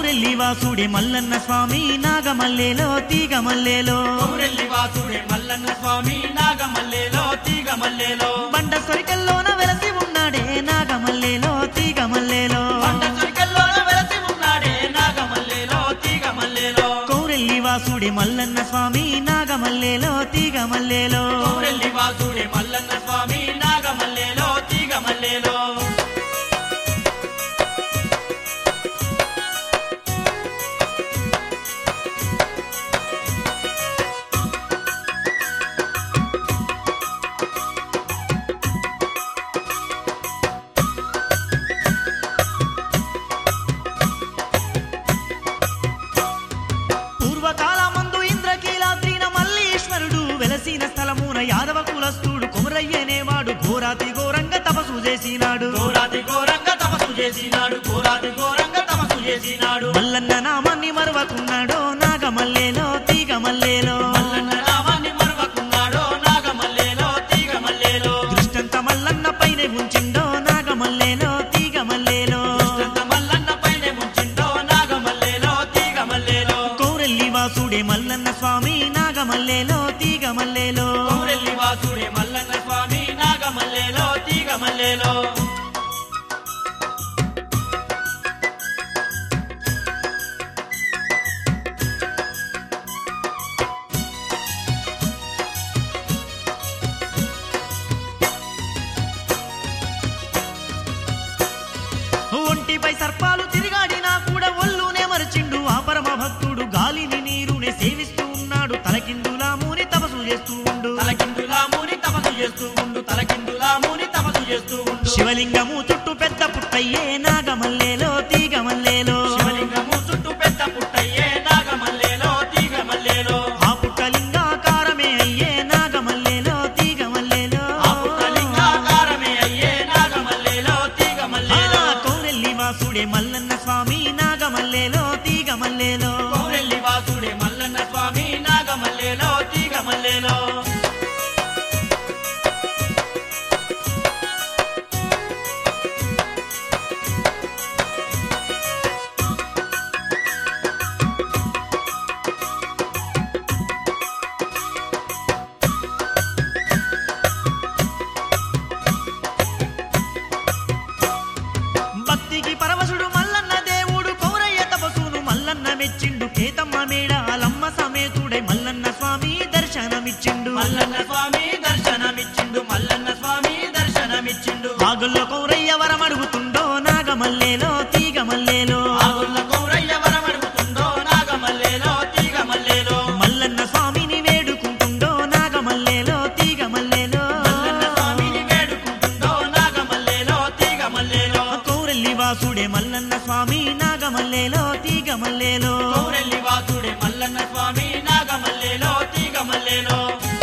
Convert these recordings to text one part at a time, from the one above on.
కౌరెల్లి వాసుడే మల్లన్న స్వామి నాగమల్లేలో తీగ మల్లేలో కౌరెల్లి వాసుడే మల్లన్న స్వామి నాగమల్లేలో తీగ మల్లేలో బండ సొరికల్లోన వెలసి ఉన్నాడే నాగమల్లేలో తీగ మల్లేలో పంట చురికల్లోన వెలసి ఉన్నాడే నాగమల్లేలో తీగ మల్లేలో కౌరెల్లి వాసుడే మల్లన్న స్వామి నాగమల్లేలో తీగ మల్లేలో కౌరెల్లి వాసుడే మల్లన్న స్వామి నాగమల్లేలో తీగ మల్లేలో పూర్వకాలమందు ఇంద్రకీలాద్రిన మల్లీశ్వరుడు వెలసిన స్థలమున యాదవ కులస్థుడు కొమరయ్యనేవాడు ఘోరాతి ఘోరంగా తపసు చేసినాడు ఘోరాతి ఘోరంగా తపస్సు చేసినాడు ఘోరాతి ఘోరంగా తపస్సు చేసినాడు మల్లన్న నామాన్ని మరవకున్నాడో నాగమల్లేలో తీగ మల్లేలో మల్లన్న నామాన్ని మరవకున్నాడో నాగమల్లేలో తీగ మల్లేలో దృష్టంత మల్లన్న పైన ఉంచిండో నాగమల్లేలో తీగ మల్లేలో దుష్టంత మల్లన్న పైనే ముంచిండో నాగమల్లేలో తీగ మల్లేలో కౌరెల్లి వాసుడే మల్లన్న స్వామి నాగమల్లేలో తీగ మల్లేలో కౌరెల్లి వాసుడే మల్లన్న స్వామి నాగమల్లేలో తీగ మల్లేలో ఒంటిపై సర్పాలు తిరిగాడినా కూడా ఒళ్ళునే మరచిండు ఆ పరమ భక్తుడు గాలిని నీరునే సేవిస్తూ ఉన్నాడు తలకిందులా మూని తపసు చేస్తూ ఉండు తలకిందులా మూని తపస్సు చేస్తూ ఉండు తలకిందులా మూని తపస్సు చేస్తూ ఉండు శివలింగము చుట్టూ పెద్ద పుట్టయ్యే నాగమల్లేలో తీగ మల్లేలో శివలింగము చుట్టూ పెద్ద పుట్టయ్యే నాగమల్లేలో తీగ మల్లేలో ఆ పుట్టలింగాకారమే అయ్యే నాగమల్లేలో తీగ మల్లేలో ఆ పుట్టలింగాకారమే అయ్యే నాగమల్లేలో తీగ మల్లేలో ఆ కౌరెల్లి వాసుడే మల్లన్న స్వామి నాగమల్లేలో తీగ మల్లేలో కౌరెల్లి వాసుడే మల్లన్న స్వామి నాగమల్లేలో తీగ మల్లేలో భక్తికి పరవశుడు మల్లన్న దేవుడు కౌరయ్య తపసును మల్లన్న మెచ్చిండు కేతమ్మ మేడ అలమ్మ సమేతుడై మల్లన్న స్వామి దర్శనమిచ్చిండు మల్లన్న స్వామి దర్శనమిచ్చిండు మల్లన్న స్వామి దర్శనమిచ్చిండు ఆగుల్లో కౌరయ్య వరం అడుగుతుండో నాగమల్లేలో తీగ మల్లేలో ఆగుల్ల కౌరయ్య వరమడుగుతుండో నాగమల్లేలో తీగ మల్లేలో మల్లన్న స్వామిని వేడుకుంటుండో నాగమల్లేలో తీగ మల్లేలో మల్లన్న స్వామిని వేడుకుంటుండో నాగమల్లేలో తీగ మల్లేలో కౌరెల్లి వాసుడే మల్లన్న స్వామి నాగమల్లేలో తీగ మల్లేలో కౌరెల్లి వాసుడే మల్లన్న స్వామి నాగమల్లేలో తీగ మల్లేలో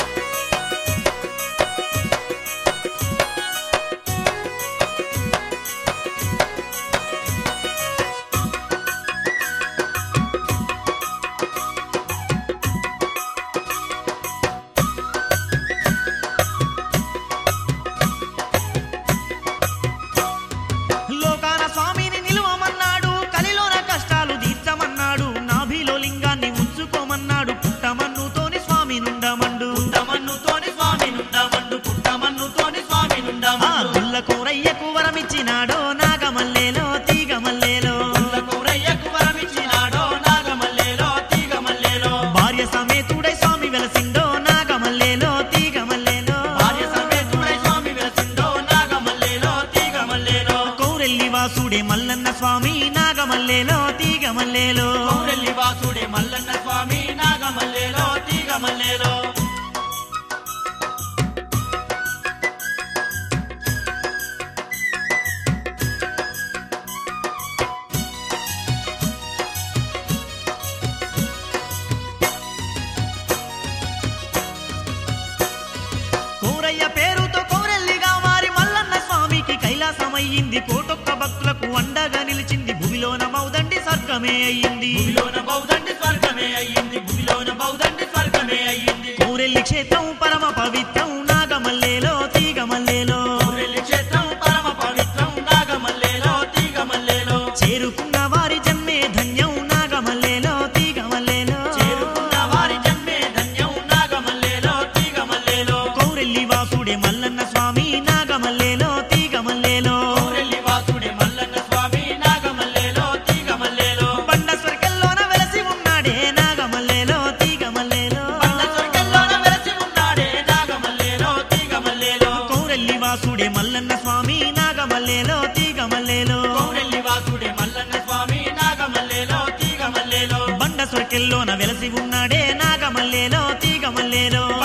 లోకాన స్వామిని నిలువమన్నాడు కలిలోన కష్టాలు తీర్చమన్నాడు నాభిలో లింగాన్ని ఉంచుకోమన్నాడు పుట్టమన్నుతోని స్వామి నుండమండు పుట్టమన్నుతోని స్వామి నుండమండు పుట్టమన్నుతోని స్వామి ఆ నుండమండు గుల్ల కూరయ్యకు వరమిచ్చినాడో నాగమల్లేలో తీగ మల్లేలో పుల్ల కౌరయ్యకు వరమిచ్చినాడో నాగమల్లేలో తీగ మల్లేలో భార్య సమేతుడై స్వామి వెలసిండో నాగమల్లేలో తీగ మల్లేలో భార్య సమేతుడై స్వామి వెలసిండో నాగమల్లేలో తీగ మల్లేలో కౌరెల్లి వాసుడే మల్లన్న స్వామి నాగమల్లేలో తీగ మల్లేలో కౌరెల్లి వాసుడే మల్లన్న స్వామి నాగమల్లేలో తీగ మల్లేలో కోరయ్య పేరుతో కోరెల్లిగా మారి మల్లన్న స్వామికి కైలాసమయ్యింది కోటొక్క భక్తులకు అండగా నిలిచింది భూమిలోన మౌదండి స్వర్గమే అయ్యింది భూమిలోన బౌద్ధండి స్వర్గమే అయ్యింది భూమిలోన బౌద్ధండి స్వర్గమే అయ్యింది కోరెల్లి క్షేత్రం పరమ పవిత్రం నాగమల్లేలో తీగ మల్లేలో కౌరెల్లి క్షేత్రం పరమ పవిత్రం నాగమల్లేలో తీగ మల్లేలో చేరుకున్న వారి జన్మే ధన్యం సంకెల్లోన వెలసి ఉన్నాడే నాగమల్లేలో తీగమల్లేలో